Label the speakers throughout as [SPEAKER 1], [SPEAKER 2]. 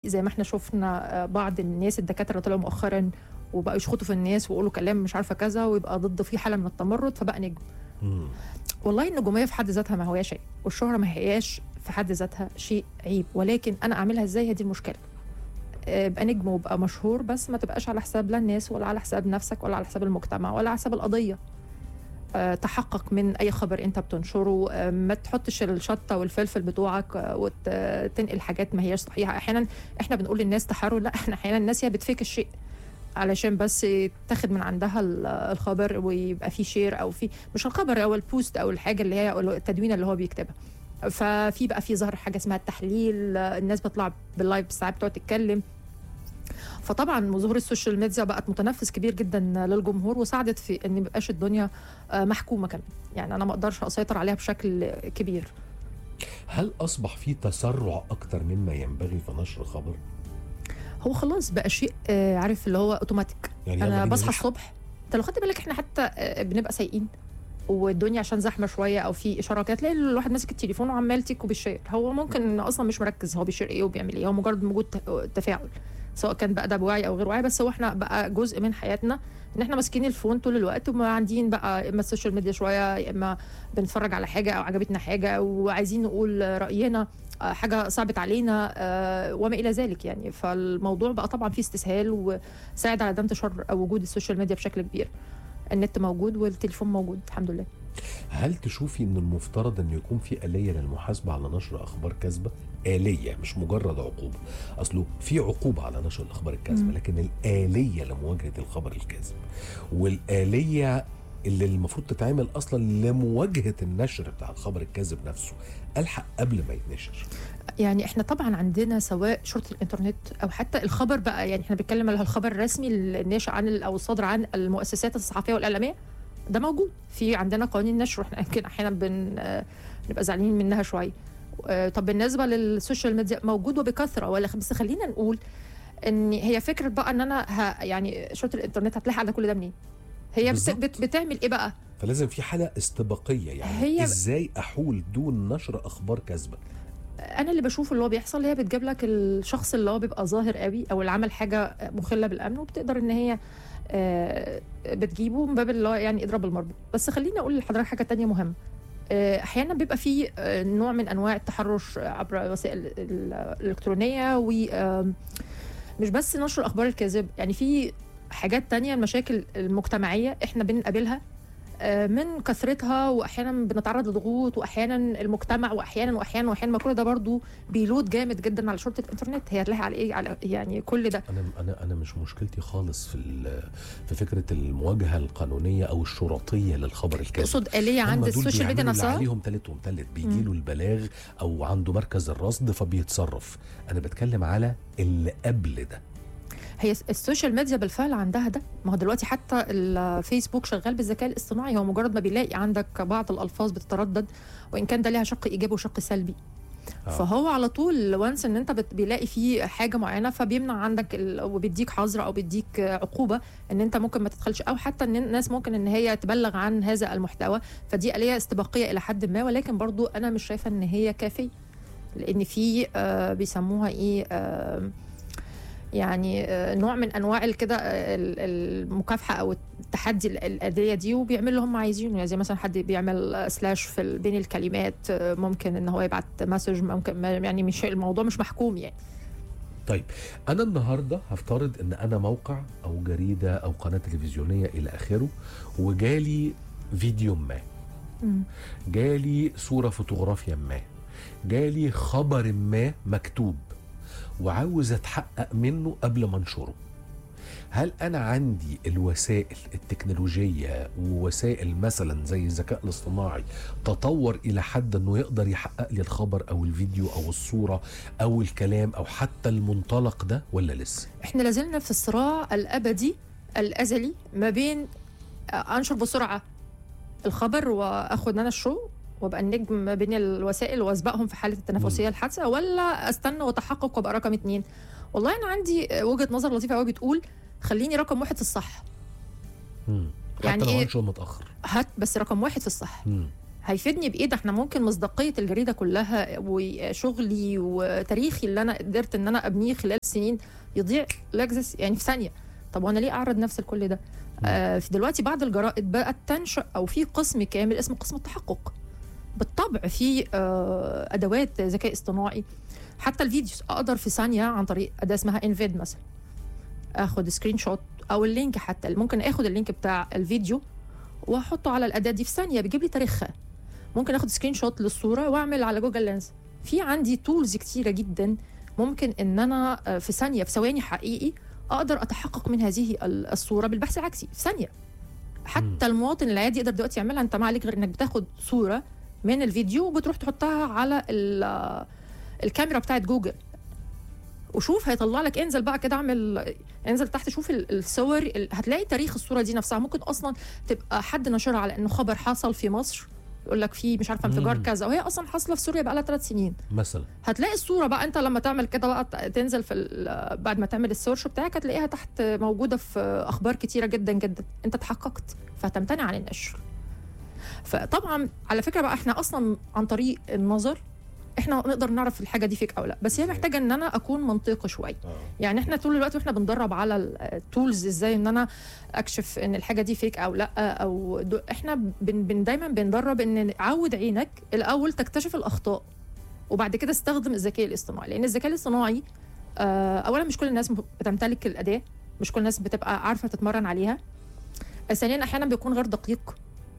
[SPEAKER 1] زي ما احنا شفنا آه، بعض الناس الدكاتره اللي طلعوا مؤخرا وبقوا يشخطوا في الناس ويقولوا كلام مش عارفه كذا ويبقى ضد في حاله من التمرد فبقى نجم
[SPEAKER 2] مم.
[SPEAKER 1] والله النجوميه في حد ذاتها ما هواش عيب والشهره ما هياش في حد ذاتها شيء عيب ولكن انا اعملها ازاي هي دي المشكله آه، ابقى نجم وابقى مشهور بس ما تبقاش على حساب لا الناس ولا على حساب نفسك ولا على حساب المجتمع ولا على حساب القضيه آه، تحقق من اي خبر انت بتنشره آه، ما تحطش الشطه والفلفل بتوعك آه، وتنقل حاجات ما هياش صحيحه احيانا احنا بنقول للناس تحروا لا احنا احيانا الناس هي بتفيك الشيء علشان بس تاخد من عندها ال- الخبر ويبقى في شير او في مش الخبر او البوست او الحاجه اللي هي أو التدوين اللي هو بيكتبها ففي بقى في ظهر حاجه اسمها التحليل الناس بتطلع باللايف ساعات بتقعد تتكلم فطبعا ظهور السوشيال ميديا بقت متنفس كبير جدا للجمهور وساعدت في ان مبقاش الدنيا آه، محكومه كمان يعني انا ما اقدرش اسيطر عليها بشكل كبير
[SPEAKER 2] هل اصبح في تسرع اكتر مما ينبغي في نشر خبر
[SPEAKER 1] هو خلاص بقى شيء آه، عارف اللي هو اوتوماتيك
[SPEAKER 2] يعني
[SPEAKER 1] انا
[SPEAKER 2] يلا بينا
[SPEAKER 1] بصحى
[SPEAKER 2] نشرب.
[SPEAKER 1] الصبح انت لو خدت بالك احنا حتى آه، بنبقى سايقين والدنيا عشان زحمه شويه او في اشاره كده تلاقي الواحد ماسك التليفون وعمال تيك وبيشير هو ممكن اصلا مش مركز هو بيشير ايه وبيعمل ايه هو مجرد وجود ت- تفاعل سواء كان بقى ده بوعي او غير وعي بس هو احنا بقى جزء من حياتنا ان احنا ماسكين الفون طول الوقت وما عندين بقى اما السوشيال ميديا شويه يا اما بنتفرج على حاجه او عجبتنا حاجه وعايزين نقول راينا آه، حاجه صعبت علينا آه، وما الى ذلك يعني فالموضوع بقى طبعا فيه استسهال وساعد على ده انتشار وجود السوشيال ميديا بشكل كبير النت موجود والتليفون موجود الحمد لله
[SPEAKER 2] هل تشوفي ان المفترض ان يكون في آلية للمحاسبة على نشر اخبار كاذبة؟ آلية مش مجرد عقوبة، اصله في عقوبة على نشر الاخبار الكاذبة
[SPEAKER 1] مم.
[SPEAKER 2] لكن الآلية لمواجهة الخبر الكاذب والآلية اللي المفروض تتعمل اصلا لمواجهة النشر بتاع الخبر الكاذب نفسه الحق قبل ما يتنشر.
[SPEAKER 1] يعني احنا طبعا عندنا سواء شرطه الانترنت او حتى الخبر بقى يعني احنا بنتكلم على الخبر الرسمي الناشئ عن ال- او الصادر عن المؤسسات الصحفيه والاعلاميه ده موجود في عندنا قوانين نشر واحنا يمكن احيانا بن آه، نبقى زعلانين منها شويه آه، طب بالنسبه للسوشيال ميديا موجود وبكثره ولا بس خلينا نقول ان هي فكره بقى ان انا ه يعني شرطه الانترنت هتلاحق على كل ده منين هي بت
[SPEAKER 2] بالظبط.
[SPEAKER 1] بت بتعمل ايه بقى
[SPEAKER 2] فلازم في حالة استباقية يعني
[SPEAKER 1] هي-
[SPEAKER 2] ازاي احول دون نشر اخبار كاذبة؟
[SPEAKER 1] انا اللي بشوف اللي هو بيحصل هي بتجيب لك الشخص اللي هو بيبقى ظاهر قوي او اللي عمل حاجه مخله بالامن وبتقدر ان هي آه، بتجيبه من باب اللي هو يعني اضرب المربوط بس خليني اقول لحضرتك حاجه تانية مهمه آه، احيانا بيبقى في آه، نوع من انواع التحرش عبر وسائل ال- الالكترونيه و آم، مش بس نشر الاخبار الكاذبه يعني في حاجات تانية المشاكل المجتمعيه احنا بنقابلها آه، من كثرتها واحيانا بنتعرض لضغوط واحيانا المجتمع واحيانا واحيانا واحيانا ما كل ده برضو بيلود جامد جدا على شرطه الانترنت هي هتلاقي على ايه على يعني كل ده
[SPEAKER 2] انا انا انا مش مشكلتي خالص في ال- في فكره المواجهه القانونيه او الشرطيه للخبر الكاذب
[SPEAKER 1] تقصد آلية عند
[SPEAKER 2] هم دول
[SPEAKER 1] السوشيال ميديا
[SPEAKER 2] بيعملوا اللي
[SPEAKER 1] نفسها
[SPEAKER 2] عليهم تالت ومتلت بيجي له البلاغ او عنده مركز الرصد فبيتصرف انا بتكلم على اللي قبل ده
[SPEAKER 1] هي السوشيال ميديا بالفعل عندها ده ما هو دلوقتي حتى الفيسبوك شغال بالذكاء الاصطناعي هو مجرد ما بيلاقي عندك بعض الالفاظ بتتردد وان كان ده ليها شق ايجابي وشق سلبي
[SPEAKER 2] آه.
[SPEAKER 1] فهو على طول وانس ان انت بت- بيلاقي فيه حاجه معينه فبيمنع عندك ال... وبيديك حظر او بيديك عقوبه ان انت ممكن ما تدخلش او حتى ان الناس ممكن ان هي تبلغ عن هذا المحتوى فدي آلية استباقيه الى حد ما ولكن برضو انا مش شايفه ان هي كافيه لان في آه بيسموها ايه آه يعني آه، نوع من انواع ال- كده آه، ال- المكافحه او التحدي ال- الاذيه دي وبيعملوا اللي هم عايزينه يعني زي مثلا حد بيعمل آه، سلاش في ال- بين الكلمات آه، ممكن ان هو يبعت مسج ممكن ما- يعني مش الموضوع مش محكوم يعني
[SPEAKER 2] طيب انا النهارده هفترض ان انا موقع او جريده او قناه تلفزيونيه الى اخره وجالي فيديو ما جالي صوره فوتوغرافيا ما جالي خبر ما مكتوب وعاوز اتحقق منه قبل ما انشره هل انا عندي الوسائل التكنولوجيه ووسائل مثلا زي الذكاء الاصطناعي تطور الى حد انه يقدر يحقق لي الخبر او الفيديو او الصوره او الكلام او حتى المنطلق ده ولا لسه
[SPEAKER 1] احنا لازلنا في الصراع الابدي الازلي ما بين آه، انشر بسرعه الخبر واخد انا الشو وابقى النجم ما بين الوسائل واسبقهم في حاله التنافسيه الحادثه ولا استنى واتحقق وابقى رقم اتنين والله انا عندي آه، وجهه نظر لطيفه قوي بتقول خليني رقم واحد في الصح
[SPEAKER 2] مم. حتى
[SPEAKER 1] يعني
[SPEAKER 2] لو
[SPEAKER 1] إيه؟
[SPEAKER 2] انشر متاخر
[SPEAKER 1] هات بس رقم واحد في الصح
[SPEAKER 2] مم.
[SPEAKER 1] هيفيدني بايه ده احنا ممكن مصداقيه الجريده كلها وشغلي وتاريخي اللي انا قدرت ان انا ابنيه خلال سنين يضيع لاجزس يعني في ثانيه طب وانا ليه اعرض نفسي لكل ده آه في دلوقتي بعض الجرائد بقت تنشا او في قسم كامل اسمه قسم التحقق بالطبع في آه ادوات ذكاء اصطناعي حتى الفيديوز اقدر في ثانيه عن طريق اداه اسمها انفيد مثلا اخد سكرين شوت او اللينك حتى ممكن اخد اللينك بتاع الفيديو واحطه على الاداه دي في ثانيه بيجيب لي تاريخها ممكن اخد سكرين شوت للصوره واعمل على جوجل لينس في عندي تولز كتيره جدا ممكن ان انا آه، في ثانيه في ثواني حقيقي اقدر اتحقق من هذه ال- الصوره بالبحث العكسي في ثانيه حتى المواطن العادي يقدر دلوقتي يعملها انت ما عليك غير انك بتاخد صوره من الفيديو وبتروح تحطها على ال- الكاميرا بتاعت جوجل وشوف هيطلع لك انزل بقى كده اعمل انزل تحت شوف ال- الصور ال- هتلاقي تاريخ الصوره دي نفسها ممكن اصلا تبقى حد نشرها على انه خبر حصل في مصر يقول لك في مش عارفه انفجار
[SPEAKER 2] مم.
[SPEAKER 1] كذا وهي اصلا حاصله في سوريا بقى لها ثلاث سنين
[SPEAKER 2] مثلا
[SPEAKER 1] هتلاقي الصوره بقى انت لما تعمل كده بقى ت- تنزل في ال- بعد ما تعمل السيرش بتاعك هتلاقيها تحت موجوده في اخبار كتيره جدا جدا انت اتحققت فهتمتنع عن النشر فطبعا على فكره بقى احنا اصلا عن طريق النظر احنا نقدر نعرف الحاجه دي فيك او لا بس هي محتاجه ان انا اكون منطقي شويه يعني احنا طول الوقت واحنا بندرب على التولز ازاي ان انا اكشف ان الحاجه دي فيك او لا او دو احنا بن بن دايما بندرب ان عود عينك الاول تكتشف الاخطاء وبعد كده استخدم الذكاء الاصطناعي لان الذكاء الاصطناعي آه، اولا مش كل الناس بتمتلك الاداه مش كل الناس بتبقى عارفه تتمرن عليها ثانيا احيانا بيكون غير دقيق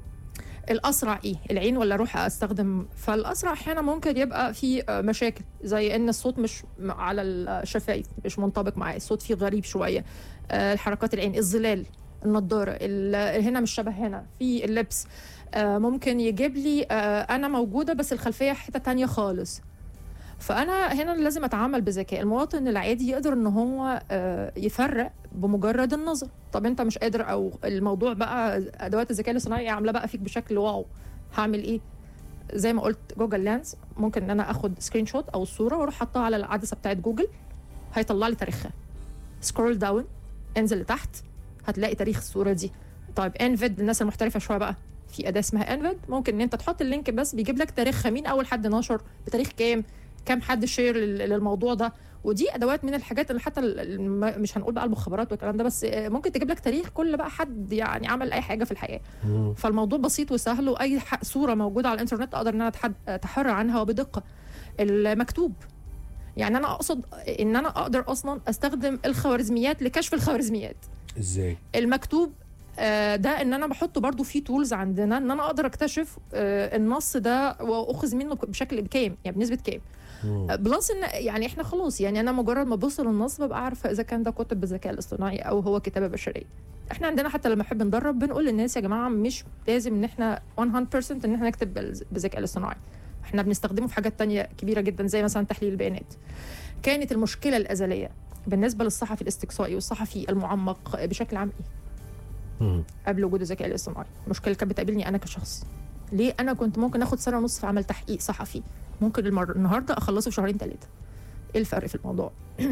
[SPEAKER 1] الاسرع ايه العين ولا اروح استخدم فالاسرع احيانا ممكن يبقى في آه، مشاكل زي ان الصوت مش م- على الشفايف مش منطبق معاه الصوت فيه غريب شويه آه، حركات العين الظلال النضاره ال- هنا مش شبه هنا في اللبس آه، ممكن يجيب لي آه، انا موجوده بس الخلفيه حته تانية خالص فانا هنا لازم اتعامل بذكاء المواطن العادي يقدر ان هو آه، يفرق بمجرد النظر طب انت مش قادر او الموضوع بقى ادوات الذكاء الاصطناعي عامله بقى فيك بشكل واو هعمل ايه زي ما قلت جوجل لانس ممكن ان انا اخد سكرين شوت او الصوره واروح حطها على العدسه بتاعت جوجل هيطلع لي تاريخها سكرول داون انزل لتحت هتلاقي تاريخ الصوره دي طيب انفيد للناس المحترفه شويه بقى في اداه اسمها انفيد ممكن ان انت تحط اللينك بس بيجيب لك تاريخها مين اول حد نشر بتاريخ كام كام حد شير لل- للموضوع ده ودي ادوات من الحاجات اللي حتى ال- الم- مش هنقول بقى المخابرات والكلام ده بس آه، ممكن تجيب لك تاريخ كل بقى حد يعني عمل اي حاجه في الحياه
[SPEAKER 2] مم.
[SPEAKER 1] فالموضوع بسيط وسهل واي ح- صوره موجوده على الانترنت اقدر ان انا أتحد- اتحرى عنها وبدقه المكتوب يعني انا اقصد ان انا اقدر اصلا استخدم الخوارزميات لكشف الخوارزميات
[SPEAKER 2] ازاي
[SPEAKER 1] المكتوب آه، ده ان انا بحطه برضو في تولز عندنا ان انا اقدر اكتشف آه، النص ده واخذ منه بشكل كام يعني بنسبه كام
[SPEAKER 2] مم.
[SPEAKER 1] بلس ان يعني احنا خلاص يعني انا مجرد ما ابص للنص ببقى عارفه اذا كان ده كتب بالذكاء الاصطناعي او هو كتابه بشريه احنا عندنا حتى لما نحب ندرب بنقول للناس يا جماعه مش لازم ان احنا 100% ان احنا نكتب بالز- بالذكاء الاصطناعي احنا بنستخدمه في حاجات تانية كبيره جدا زي مثلا تحليل البيانات كانت المشكله الازليه بالنسبه للصحفي الاستقصائي والصحفي المعمق بشكل عام ايه
[SPEAKER 2] مم.
[SPEAKER 1] قبل وجود الذكاء الاصطناعي المشكله كانت بتقابلني انا كشخص ليه انا كنت ممكن اخد سنه ونص في عمل تحقيق صحفي ممكن المر... النهارده اخلصه في شهرين ثلاثه ايه الفرق في الموضوع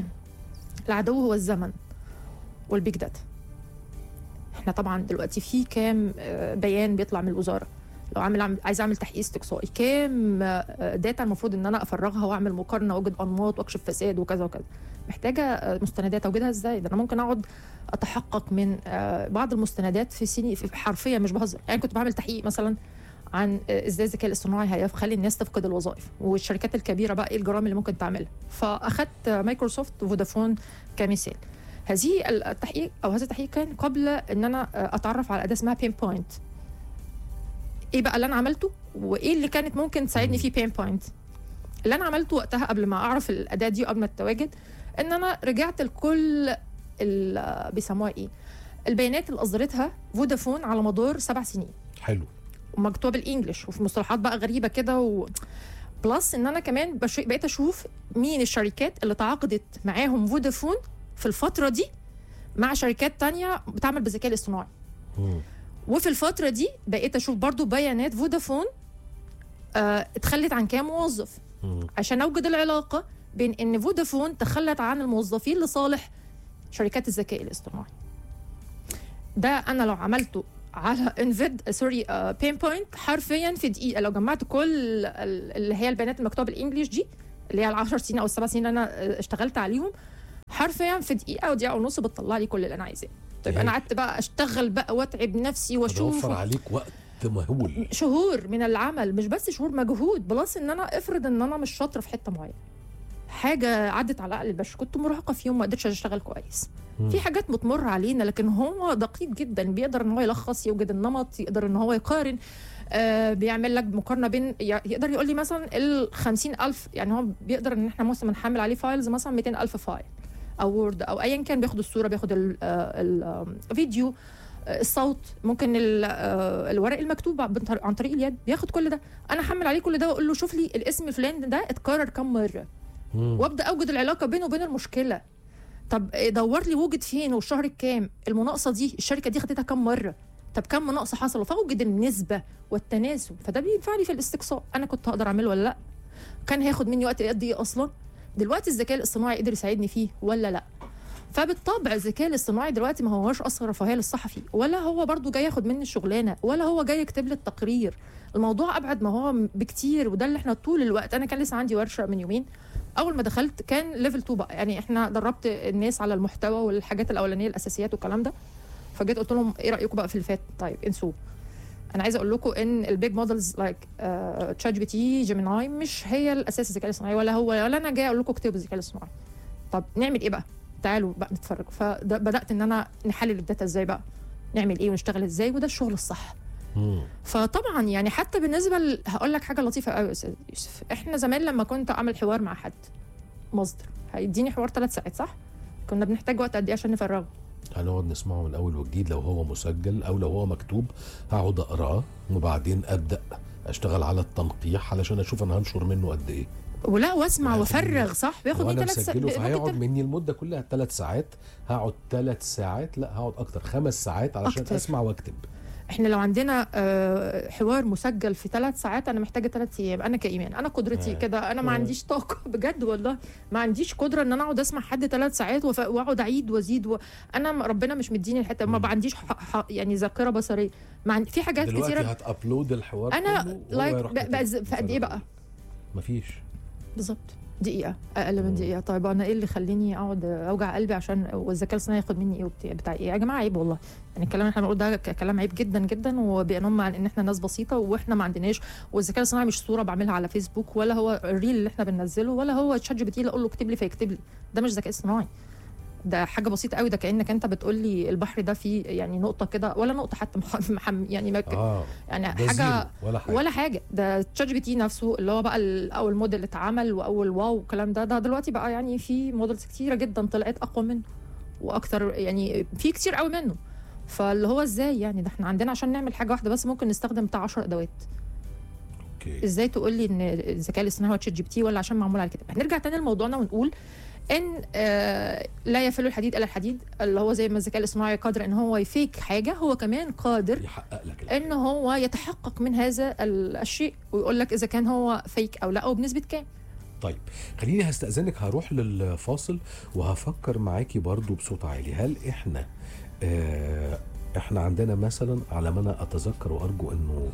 [SPEAKER 1] العدو هو الزمن والبيج داتا احنا طبعا دلوقتي في كام آه، بيان بيطلع من الوزاره لو عامل عامل- عايز اعمل تحقيق استقصائي كام آه، داتا المفروض ان انا افرغها واعمل مقارنه واوجد انماط واكشف فساد وكذا وكذا محتاجه آه، مستندات اوجدها ازاي ده انا ممكن اقعد اتحقق من آه، بعض المستندات في سنين في حرفيا مش بهزر يعني كنت بعمل تحقيق مثلا عن آه، ازاي الذكاء الاصطناعي هيخلي الناس تفقد الوظائف والشركات الكبيره بقى ايه الجرائم اللي ممكن تعملها فاخدت آه، مايكروسوفت وفودافون كمثال هذه التحقيق او هذا التحقيق كان قبل ان انا آه، اتعرف على اداه اسمها بين بوينت ايه بقى اللي انا عملته وايه اللي كانت ممكن تساعدني في بين بوينت اللي انا عملته وقتها قبل ما اعرف الاداه دي وقبل ما تتواجد ان انا رجعت لكل ال- بيسموها ايه البيانات اللي اصدرتها فودافون على مدار سبع سنين
[SPEAKER 2] حلو
[SPEAKER 1] ومكتوبه بالانجلش وفي مصطلحات بقى غريبه كده و... بلس ان انا كمان بش... بقيت اشوف مين الشركات اللي تعاقدت معاهم فودافون في الفتره دي مع شركات تانية بتعمل بالذكاء الاصطناعي
[SPEAKER 2] مم.
[SPEAKER 1] وفي الفتره دي بقيت اشوف برضو بيانات فودافون آه اتخلت عن كام موظف
[SPEAKER 2] مم.
[SPEAKER 1] عشان اوجد العلاقه بين ان فودافون تخلت عن الموظفين لصالح شركات الذكاء الاصطناعي ده انا لو عملته على انفيد سوري بين بوينت حرفيا في دقيقه لو جمعت كل ال- اللي هي البيانات المكتوبه بالانجلش دي اللي هي العشر سنين او السبع سنين اللي انا آه، اشتغلت عليهم حرفيا في دقيقه او دقيقه ونص بتطلع لي كل اللي انا عايزاه طيب انا قعدت بقى اشتغل بقى واتعب نفسي واشوف
[SPEAKER 2] هتوفر عليك وقت مهول
[SPEAKER 1] شهور من العمل مش بس شهور مجهود بلس ان انا افرض ان انا مش شاطره في حته معينه حاجه عدت على عقل البشر كنت مراهقه في يوم ما قدرتش اشتغل كويس
[SPEAKER 2] مم.
[SPEAKER 1] في حاجات بتمر علينا لكن هو دقيق جدا بيقدر ان هو يلخص يوجد النمط يقدر ان هو يقارن آه بيعمل لك مقارنه بين ي- يقدر يقول لي مثلا ال ألف يعني هو بيقدر ان احنا مثلا نحمل عليه فايلز مثلا 200 ألف فايل او وورد او ايا كان بياخد الصوره بياخد ال- آه، ال- آه، الفيديو آه، الصوت ممكن ال- آه، الورق المكتوب عن طريق- عن طريق اليد بياخد كل ده انا احمل عليه كل ده واقول له شوف لي الاسم فلان ده اتكرر كم مره
[SPEAKER 2] مم.
[SPEAKER 1] وابدا اوجد العلاقه بينه وبين المشكله طب دور لي وجد فين والشهر الكام المناقصه دي الشركه دي خدتها كام مره طب كم مناقصه حصلوا فاوجد النسبه والتناسب فده بينفع لي في الاستقصاء انا كنت هقدر اعمله ولا لا كان هياخد مني وقت قد ايه اصلا دلوقتي الذكاء الاصطناعي قدر يساعدني فيه ولا لا فبالطبع الذكاء الاصطناعي دلوقتي ما هوش اصلا رفاهيه للصحفي ولا هو برضو جاي ياخد مني الشغلانه ولا هو جاي يكتب لي التقرير الموضوع ابعد ما هو بكتير وده اللي احنا طول الوقت انا كان لسه عندي ورشه من يومين اول ما دخلت كان ليفل 2 بقى يعني احنا دربت الناس على المحتوى والحاجات الاولانيه الاساسيات والكلام ده فجيت قلت لهم ايه رايكم بقى في اللي فات طيب انسوه انا عايزه اقول لكم ان البيج مودلز لايك تشات جي بي تي جيميناي مش هي الاساس الذكاء الاصطناعي ولا هو ولا انا جاي اقول لكم اكتبوا الذكاء الاصطناعي طب نعمل ايه بقى تعالوا بقى نتفرج فبدات ان انا نحلل الداتا ازاي بقى نعمل ايه ونشتغل ازاي وده الشغل الصح
[SPEAKER 2] مم.
[SPEAKER 1] فطبعا يعني حتى بالنسبه ل... هقول لك حاجه لطيفه قوي يا استاذ يوسف احنا زمان لما كنت اعمل حوار مع حد مصدر هيديني حوار ثلاث ساعات صح كنا بنحتاج وقت قد ايه عشان نفرغه
[SPEAKER 2] هنقعد نسمعه من اول وجديد لو هو مسجل او لو هو مكتوب هقعد اقراه وبعدين ابدا اشتغل على التنقيح علشان اشوف انا هنشر منه قد ايه
[SPEAKER 1] ولا واسمع
[SPEAKER 2] وهاخد
[SPEAKER 1] وافرغ
[SPEAKER 2] مني-
[SPEAKER 1] صح بياخد
[SPEAKER 2] وانا
[SPEAKER 1] مني ثلاث
[SPEAKER 2] مسجله
[SPEAKER 1] ساعات
[SPEAKER 2] فهيقعد مني المده كلها ثلاث ساعات هقعد ثلاث ساعات لا هقعد اكتر خمس ساعات علشان
[SPEAKER 1] أكتر.
[SPEAKER 2] اسمع واكتب
[SPEAKER 1] احنا لو عندنا آه، حوار مسجل في ثلاث ساعات انا محتاجه ثلاث ايام انا كايمان انا قدرتي
[SPEAKER 2] آه.
[SPEAKER 1] كده انا ما
[SPEAKER 2] آه.
[SPEAKER 1] عنديش طاقه بجد والله ما عنديش قدره ان انا اقعد اسمع حد ثلاث ساعات وف- واقعد اعيد وازيد و... انا م- ربنا مش مديني الحته ما
[SPEAKER 2] مم.
[SPEAKER 1] عنديش ح... ح... يعني ذاكره بصريه ما عندي في حاجات
[SPEAKER 2] دلوقتي
[SPEAKER 1] كتيره
[SPEAKER 2] هتابلود الحوار
[SPEAKER 1] انا
[SPEAKER 2] كله وهو
[SPEAKER 1] لايك
[SPEAKER 2] يروح
[SPEAKER 1] ب-
[SPEAKER 2] كاتبه.
[SPEAKER 1] بز- في قد ايه بقى
[SPEAKER 2] مفيش
[SPEAKER 1] بالظبط دقيقة أقل من
[SPEAKER 2] مم.
[SPEAKER 1] دقيقة طيب أنا إيه اللي يخليني أقعد أوجع قلبي عشان والذكاء الاصطناعي ياخد مني إيه وبتاع بتاع إيه يا جماعة عيب والله يعني الكلام اللي إحنا بنقول ده ك- كلام عيب جدا جدا وبينم عن إن إحنا ناس بسيطة وإحنا ما عندناش والذكاء الاصطناعي مش صورة بعملها على فيسبوك ولا هو الريل اللي إحنا بننزله ولا هو تشات جي بي تي اللي أقول له اكتب لي فيكتب لي ده مش ذكاء اصطناعي ده حاجه بسيطه قوي ده كانك انت بتقول لي البحر ده فيه يعني نقطه كده ولا نقطه حتى مح- محم يعني ما
[SPEAKER 2] اه
[SPEAKER 1] يعني
[SPEAKER 2] ده
[SPEAKER 1] حاجه
[SPEAKER 2] زيرو ولا حاجه
[SPEAKER 1] ولا حاجه ده تشات جي بي تي نفسه اللي هو بقى ال- اول موديل اللي اتعمل واول واو والكلام ده ده دلوقتي بقى يعني في موديلز كتيره جدا طلعت اقوى منه واكتر يعني في كتير قوي منه فاللي هو ازاي يعني ده احنا عندنا عشان نعمل حاجه واحده بس ممكن نستخدم بتاع 10 ادوات
[SPEAKER 2] اوكي
[SPEAKER 1] ازاي تقول لي ان الذكاء الاصطناعي هو تشات جي بي تي ولا عشان معمول على كده هنرجع تاني لموضوعنا ونقول ان آه لا يفل الحديد الا الحديد اللي هو زي ما الذكاء الاصطناعي قادر ان هو يفيك حاجه هو كمان قادر
[SPEAKER 2] يحقق لك
[SPEAKER 1] ان هو يتحقق من هذا ال- الشيء ويقول لك اذا كان هو فيك او لا او بنسبه كام
[SPEAKER 2] طيب خليني هستأذنك هروح للفاصل وهفكر معاكي برضو بصوت عالي هل احنا آه احنا عندنا مثلا على ما انا اتذكر وارجو انه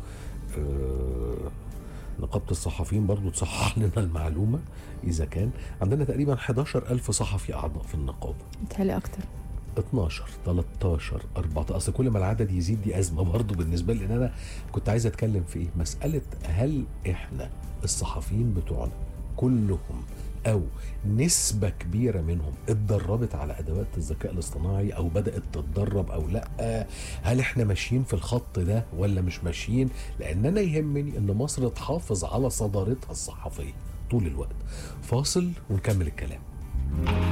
[SPEAKER 2] آه نقابة الصحفيين برضو تصحح لنا المعلومة إذا كان عندنا تقريبا 11 ألف صحفي أعضاء في النقابة
[SPEAKER 1] متهيألي اكتر
[SPEAKER 2] 12 13 14 اصل كل ما العدد يزيد دي ازمه برضه بالنسبه لي لان انا كنت عايز اتكلم في ايه مساله هل احنا الصحفيين بتوعنا كلهم او نسبه كبيره منهم اتدربت على ادوات الذكاء الاصطناعي او بدات تتدرب او لا هل احنا ماشيين في الخط ده ولا مش ماشيين لان انا يهمني ان مصر تحافظ على صدارتها الصحفيه طول الوقت فاصل ونكمل الكلام